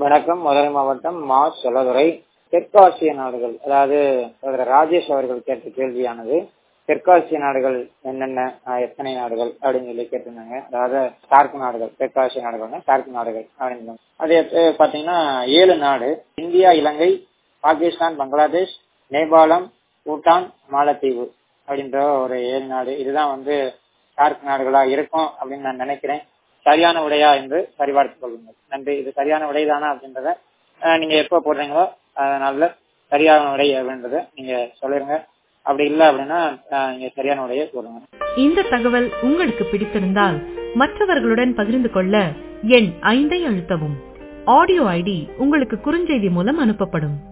வணக்கம் மதுரை மாவட்டம் மா செல்லதுரை தெற்காசிய நாடுகள் அதாவது சகோதரர் ராஜேஷ் அவர்கள் கேட்ட கேள்வியானது தெற்காசிய நாடுகள் என்னென்ன ஆஹ், எத்தனை நாடுகள் அப்படின்னு சொல்லி கேட்டிருந்தாங்க அதாவது சார்க் நாடுகள் தெற்காசிய நாடுகள் சார்க் நாடுகள் அப்படின்னு அது எத்த- பாத்தீங்கன்னா ஏழு நாடு இந்தியா இலங்கை பாகிஸ்தான் பங்களாதேஷ் நேபாளம் பூட்டான் மாலத்தீவு அப்படின்ற ஒரு ஏழு நாடு இதுதான் வந்து சார்க் நாடுகளா இருக்கும் அப்படின்னு நான் நினைக்கிறேன் சரியான விடையா என்று சரிபார்த்துக் கொள்ளுங்கள் நன்றி இது சரியான விடைதானா அப்படின்றத அஹ், நீங்க எப்போ போடுறீங்களோ அதனால சரியான விடை அப்படின்றத நீங்க சொல்லிருங்க அப்படி இல்லை அப்படின்னா அஹ், நீங்க சரியான விடையை போடுங்க இந்த தகவல் உங்களுக்கு பிடித்திருந்தால் மற்றவர்களுடன் பகிர்ந்து கொள்ள எண் ஐந்தை அழுத்தவும் ஆடியோ ஐடி உங்களுக்கு குறுஞ்செய்தி மூலம் அனுப்பப்படும்